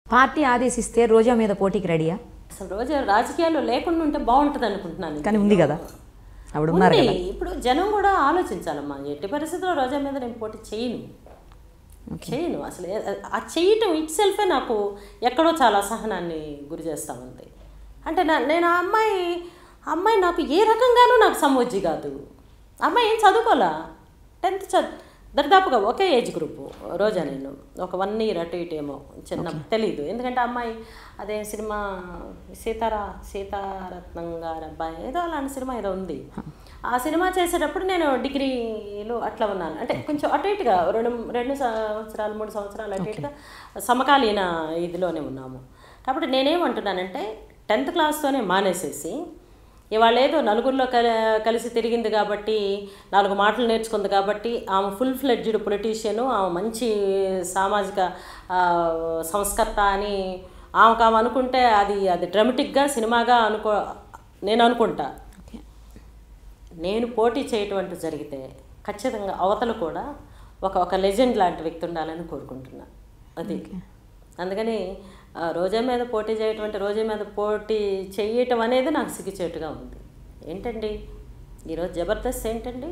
Party ఆదేశిస్తే రోజా మీద పోటీకి రెడీయా అసలు రోజు రాజకీయాల్లో లేకుండా ఉంటే బాగుంటుంది అనుకుంటున్నాను కానీ ఉంది కదా ఆవిడ ఉన్నారు ఉంది. కదా ఇప్పుడు జనం కూడా ఆలోచించాలమ్మా ఎట్టి పరిస్థితుల్లో రోజా మీద నేను పోటీ చేయను చేయను అసలు ఏ- ఆ చేయటం ఇట్ సెల్ఫే నాకు ఎక్కడో చాలా అసహనాన్ని గురి చేస్తూ ఉంది అంటే నా నేను ఆ అమ్మాయి ఆ అమ్మాయి నాకు ఏ రకంగానూ నాకు సమోజ్జి కాదు ఆ అమ్మాయి ఏం చదువుకోలా టెన్త్ చదువు దరిదాపుగా ఒకే ఏజ్ గ్రూప్ రోజా నేను ఒక వన్ ఇయర్ అటు ఇటు ఏమో చిన్న తెలీదు ఎందుకంటే ఆ అమ్మాయి అదే సినిమా సీతారా సీతారత్నం గారు అబ్బాయి ఏదో అలాంటి సినిమా ఏదో ఉంది ఆ సినిమా చేసేటప్పుడు నేను డిగ్రీలో అట్లా ఉన్నాను అంటే కొంచెం అటు ఇటుగా రెండు రెండు సంవత్సరాలు మూడు సంవత్సరాలు అటు ఇటుగా సమకాలీన ఇదిలోనే ఉన్నాము కాబట్టి నేనేమంటున్నానంటే టెన్త్ క్లాస్తోనే మానేసేసి ఇవాళ ఏదో నలుగురిలో కల కలిసి తిరిగింది కాబట్టి నాలుగు మాటలు నేర్చుకుంది కాబట్టి ఆమె ఫుల్ ఫ్లెడ్జ్డ్ పొలిటీషియను ఆమె మంచి సామాజిక ఆ, సంస్కర్త అని ఆమెకు ఆమె అనుకుంటే అది అది డ్రమటిక్గా సినిమాగా అనుకో నేను అనుకుంటా ఓకే నేను పోటీ చేయటం జరిగితే ఖచ్చితంగా అవతల కూడా ఒక ఒక లెజెండ్ లాంటి వ్యక్తి ఉండాలని కోరుకుంటున్నా అది అందుకని ఆ, రోజా మీద పోటీ చేయటం అంటే రోజా మీద పోటీ చేయటం అనేది నాకు సిగ్గుచేటుగా ఉంది ఏంటండి ఈరోజు జబర్దస్త్ ఏంటండి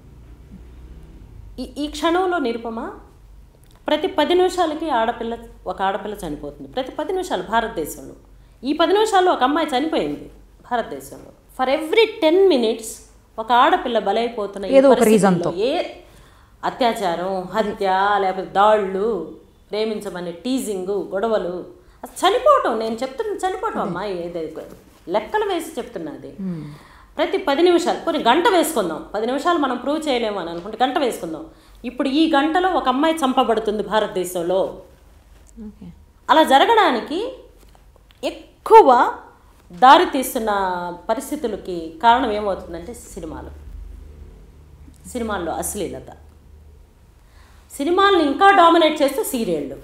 ఈ ఈ క్షణంలో నిరుపమ ప్రతి పది నిమిషాలకి ఆడపిల్ల ఒక ఆడపిల్ల చనిపోతుంది ప్రతి పది నిమిషాలు భారతదేశంలో ఈ పది నిమిషాల్లో ఒక అమ్మాయి చనిపోయింది భారతదేశంలో ఫర్ ఎవ్రీ టెన్ మినిట్స్ ఒక ఆడపిల్ల బలైపోతున్న ఈ ఏదో ఒక పరిస్థితుల్లో ఏ అత్యాచారం హత్య లేకపోతే దాళ్ళు ప్రేమించమని టీజింగ్ గొడవలు అసలు చనిపోవటం నేను చెప్తున్నా చనిపోవటం అమ్మాయి ఏదైతే లెక్కలు వేసి చెప్తున్నది ప్రతి పది నిమిషాలు కొన్ని గంట వేసుకుందాం పది నిమిషాలు మనం ప్రూవ్ చేయలేము అని అనుకుంటే గంట వేసుకుందాం ఇప్పుడు ఈ గంటలో ఒక అమ్మాయి చంపబడుతుంది భారతదేశంలో ఓకే అలా జరగడానికి ఎక్కువ దారి తీస్తున్న పరిస్థితులకి కారణం ఏమవుతుందంటే సినిమాలు సినిమాల్లో అశ్లీలత సినిమాల్ని ఇంకా డామినేట్ చేస్తూ సీరియళ్ళు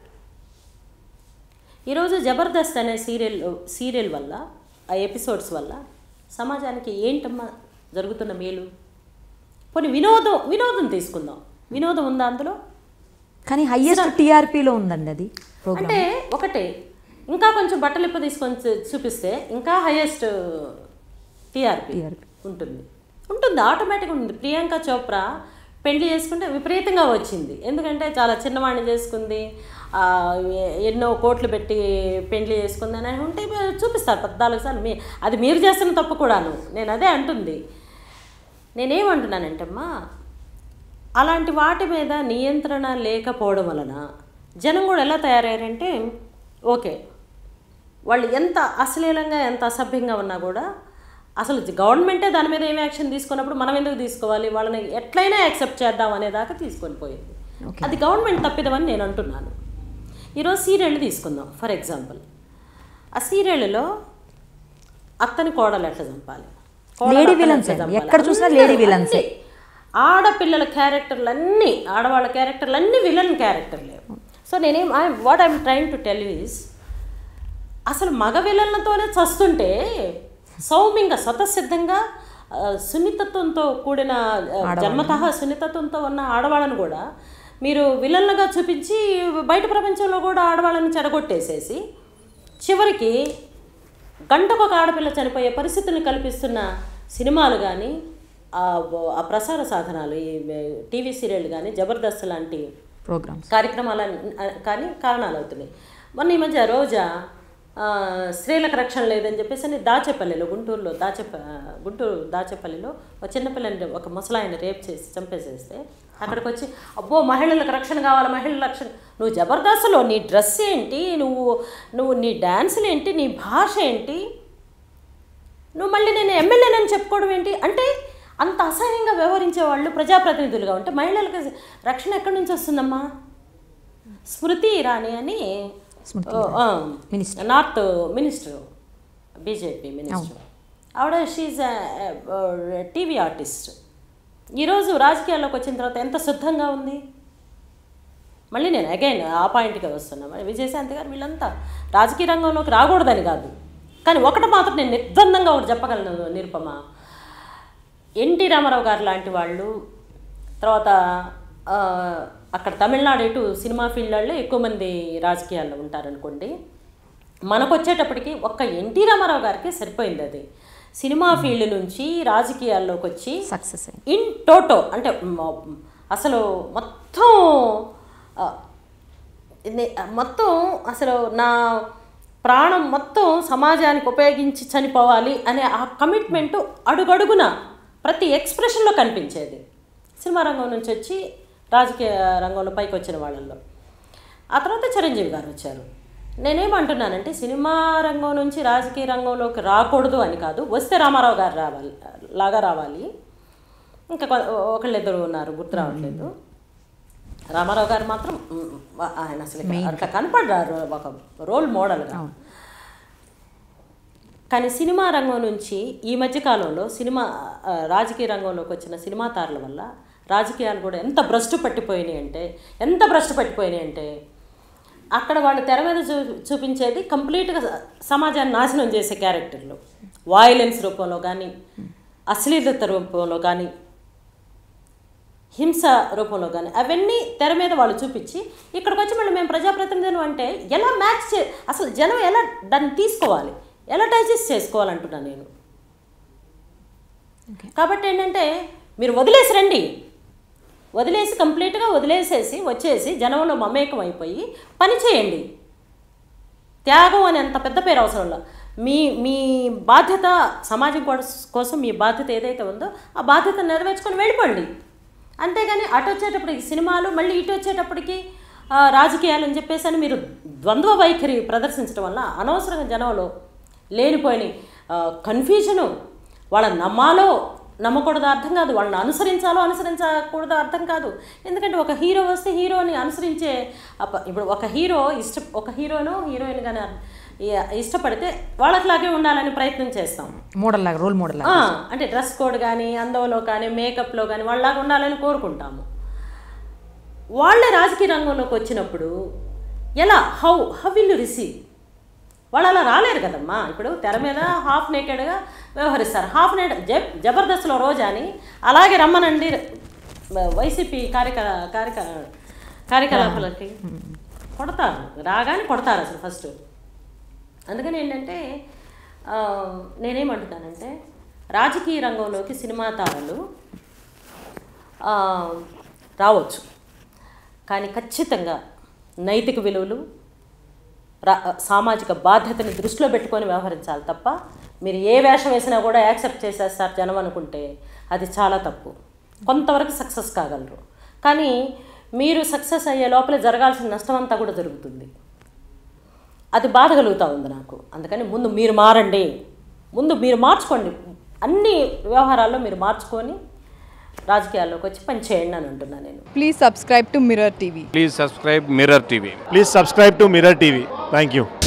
ఈరోజు జబర్దస్త్ అనే సీరియల్ సీరియల్ వల్ల ఆ ఎపిసోడ్స్ వల్ల సమాజానికి ఏంటమ్మా జరుగుతున్న మేలు పోనీ వినోదం వినోదం తీసుకుందాం వినోదం ఉందా అందులో కానీ హయ్యెస్ట్ టీఆర్పీలో ఉందండి అది ప్రోగ్రామ్ అంటే ఒకటే ఇంకా కొంచెం బట్టలు ఇప్ప తీసుకొని చూ- చూపిస్తే ఇంకా హైయెస్ట్ టీఆర్పీ TRP. ఉంటుంది ఉంటుంది ఆటోమేటిక్గా ఉంటుంది ప్రియాంక చోప్రా పెళ్లి చేసుకుంటే విపరీతంగా వచ్చింది ఎందుకంటే చాలా చిన్నవాడిని చేసుకుంది ఆ, ఎ- ఎన్నో కోట్లు పెట్టి పెళ్లి చేసుకుంది అని ఉంటే చూపిస్తారు పద్నాలుగు సార్లు మీ అది మీరు చేస్తున్న తప్పు కూడాను నేను అదే అంటుంది నేనేమంటున్నానంటే అమ్మా అలాంటి వాటి మీద నియంత్రణ లేకపోవడం వలన జనం కూడా ఎలా తయారయ్యారంటే ఓకే వాళ్ళు ఎంత అశ్లీలంగా ఎంత అసభ్యంగా ఉన్నా కూడా అసలు గవర్నమెంటే దాని మీద ఏం యాక్షన్ తీసుకున్నప్పుడు మనం ఎందుకు తీసుకోవాలి వాళ్ళని ఎట్లయినా యాక్సెప్ట్ చేద్దాం అనేదాకా తీసుకొని పోయింది అది గవర్నమెంట్ తప్పిదమని నేను అంటున్నాను ఈరోజు సీరియల్ తీసుకుందాం ఫర్ ఎగ్జాంపుల్ ఆ సీరియల్లో అత్తని కోడలు ఎట్లా చంపాలి కోడలు Lady అత్తని villains ఎట్లా అండి. చంపాలి? ఎక్కడ చూసినా అందరూ lady villains ఏ. అన్నీ. ఆడపిల్లల క్యారెక్టర్లు అన్నీ ఆడవాళ్ళ క్యారెక్టర్లు అన్నీ విలన్ క్యారెక్టర్లే సో నేనేం I what I'm trying to tell is అసలు మగ విలన్లతోనే చస్తుంటే సౌమ్యంగా స్వతసిద్ధంగా ఆ, సున్నితత్వంతో కూడిన ఆ, జన్మతః సున్నితత్వంతో ఉన్న ఆడవాళ్ళను కూడా మీరు విలన్లుగా చూపించి బయట ప్రపంచంలో కూడా ఆడవాళ్ళని చెడగొట్టేసేసి చివరికి గంటకు ఒక ఆడపిల్ల చనిపోయే పరిస్థితులను కల్పిస్తున్న సినిమాలు కానీ ఆ ప్రసార సాధనాలు ఈ టీవీ సీరియల్ కానీ జబర్దస్త్ లాంటి ప్రోగ్రామ్స్ కార్యక్రమాల కానీ కారణాలు అవుతున్నాయి మొన్న ఈ మధ్య రోజా ఆ, స్త్రీలకు రక్షణ లేదని చెప్పేసి అని దాచేపల్లిలో గుంటూరులో దాచేప గుంటూరు దాచేపల్లిలో ఒక చిన్నపిల్లని ఒక ముసలాయన రేప్ చేసి చంపేసేస్తే అక్కడికి వచ్చి అబ్బో మహిళలకు రక్షణ కావాలి మహిళల రక్షణ నువ్వు జబర్దస్త్లో నీ డ్రెస్ ఏంటి నువ్వు నువ్వు నీ డ్యాన్సులు ఏంటి నీ భాష ఏంటి నువ్వు మళ్ళీ నేను ఎమ్మెల్యేనని చెప్పుకోవడం ఏంటి అంటే అంత అసహ్యంగా వ్యవహరించే వాళ్ళు ప్రజాప్రతినిధులుగా ఉంటే మహిళలకు రక్షణ ఎక్కడి నుంచి వస్తుందమ్మా స్మృతి ఇరానీ అని స్మృతి ఓ, ఆ, నార్త్ మినిస్టర్ బీజేపీ మినిస్టర్ ఆవిడ షీజ్ టీవీ ఆర్టిస్ట్ ఈరోజు రాజకీయాల్లోకి వచ్చిన తర్వాత ఎంత శుద్ధంగా ఉంది మళ్ళీ నేను అగైన్ ఆ పాయింట్కి వస్తున్నా మరి విజయశాంతి గారు వీళ్ళంతా రాజకీయ రంగంలోకి రాకూడదని కాదు కానీ ఒకటి మాత్రం నేను నిర్బంధంగా ఒకటి చెప్పగలను నిరుపమ ఎన్టీ రామారావు గారు లాంటి వాళ్ళు తర్వాత ఆ, అక్కడ తమిళనాడు ఇటు సినిమా ఫీల్డ్ వాళ్ళు ఎక్కువ మంది రాజకీయాల్లో ఉంటారనుకోండి మనకు వచ్చేటప్పటికి ఒక్క ఎన్టీ రామారావు గారికి సరిపోయింది అది సినిమా ఫీల్డ్ నుంచి రాజకీయాల్లోకి వచ్చి సక్సెస్ అయింది ఇన్ టోటో అంటే మ- అసలు మొత్తం ఆ, నే- మొత్తం అసలు నా ప్రాణం మొత్తం సమాజానికి ఉపయోగించి చనిపోవాలి అనే ఆ కమిట్మెంట్ అడుగడుగున ప్రతి ఎక్స్ప్రెషన్లో కనిపించేది సినిమా రంగం నుంచి వచ్చి రాజకీయ రంగంలో పైకి వచ్చిన వాళ్ళల్లో ఆ తర్వాత చిరంజీవి గారు వచ్చారు నేనేమంటున్నానంటే సినిమా రంగం నుంచి రాజకీయ రంగంలోకి రాకూడదు అని కాదు వస్తే రామారావు గారు రావాలి లాగా రావాలి ఇంకా కొ- ఒకళ్ళిద్దరు ఉన్నారు గుర్తు రావట్లేదు రామారావు గారు మాత్రం మ్, ఆయన అసలు అట్లా కనపడ్డారు ఒక రోల్ మోడల్గా కానీ సినిమా రంగం నుంచి ఈ మధ్య కాలంలో సినిమా ఆ, రాజకీయ రంగంలోకి వచ్చిన సినిమా తారల వల్ల రాజకీయాలు కూడా ఎంత భ్రష్టు పట్టిపోయినాయి అంటే ఎంత భ్రష్టు పట్టిపోయినాయి అంటే అక్కడ వాళ్ళు తెర మీద చూ చూపించేది కంప్లీట్గా స- సమాజాన్ని నాశనం చేసే క్యారెక్టర్లు వాయిలెన్స్ రూపంలో కానీ అశ్లీలత రూపంలో కానీ హింస రూపంలో కానీ అవన్నీ తెర మీద వాళ్ళు చూపించి ఇక్కడికి వచ్చి మళ్ళీ మేము ప్రజాప్రతినిధులు అంటే ఎలా మ్యాచ్ చే అసలు జనం ఎలా దాన్ని తీసుకోవాలి ఎలా డైజెస్ట్ చేసుకోవాలంటున్నా నేను కాబట్టి ఏంటంటే మీరు వదిలేసి రండి వదిలేసి కంప్లీట్గా వదిలేసేసి వచ్చేసి జనంలో మమేకం అయిపోయి పని చేయండి త్యాగం అని అంత పెద్ద పేరు అవసరం లేదు మీ మీ బాధ్యత సమాజం కోస్- కోసం మీ బాధ్యత ఏదైతే ఉందో ఆ బాధ్యత నెరవేర్చుకొని వెళ్ళిపోండి అంతేగాని అటు వచ్చేటప్పటికి సినిమాలు మళ్ళీ ఇటు వచ్చేటప్పటికి ఆ, రాజకీయాలు అని చెప్పేసి అని మీరు ద్వంద్వ వైఖరి ప్రదర్శించడం వల్ల అనవసరంగా జనంలో లేనిపోయిన కన్ఫ్యూజను వాళ్ళని నమ్మాలో నమ్మకూడదో అర్థం కాదు వాళ్ళని అనుసరించాలో అనుసరించకూడదో అర్థం కాదు ఎందుకంటే ఒక హీరో వస్తే హీరోని అనుసరించే అప్ప- ఇప్పుడు ఒక హీరో ఇష్ట ఒక హీరోను హీరోయిన్ కానీ ఇష్టపడితే వాళ్ళకిలాగే ఉండాలని ప్రయత్నం చేస్తాం మోడల్ లాగా రోల్ మోడల్ లాగా ఆ, అంటే డ్రెస్ కోడ్ కానీ అందంలో కానీ మేకప్లో కానీ వాళ్ళలాగా ఉండాలని కోరుకుంటాము వాళ్ళే రాజకీయ రంగంలోకి వచ్చినప్పుడు ఎలా how how will you receive వాళ్ళు అలా రాలేరు కదమ్మా ఇప్పుడు తెర మీద హాఫ్ నేకెడ్గా వ్యవహరిస్తారు హాఫ్ నేడ్ జబ్ జబర్దస్త్లో రోజాని అలాగే రమ్మనండి వైసీపీ కార్యకలా కార్యక కార్యకలాపాలకి కొడతారు రాగానే కొడతారు అసలు ఫస్ట్ అందుకని ఏంటంటే ఆ, నేనేమంటున్నానంటే రాజకీయ రంగంలోకి సినిమా తారలు ఆ, రావచ్చు కానీ ఖచ్చితంగా నైతిక విలువలు రా సామాజిక బాధ్యతని దృష్టిలో పెట్టుకొని వ్యవహరించాలి తప్ప మీరు ఏ వేషం వేసినా కూడా యాక్సెప్ట్ చేసేస్తారు జనం అనుకుంటే అది చాలా తప్పు కొంతవరకు సక్సెస్ కాగలరు కానీ మీరు సక్సెస్ అయ్యే లోపలే జరగాల్సిన నష్టం అంతా కూడా జరుగుతుంది అది బాధ కలుగుతూ ఉంది నాకు అందుకని ముందు మీరు మారండి ముందు మీరు మార్చుకోండి అన్ని వ్యవహారాల్లో మీరు మార్చుకొని రాజకీయాల్లోకి వచ్చి పని చేయండి అని అంటున్నాను నేను Please subscribe to Mirror TV. Please subscribe Mirror TV. Please subscribe to Mirror TV. Thank you.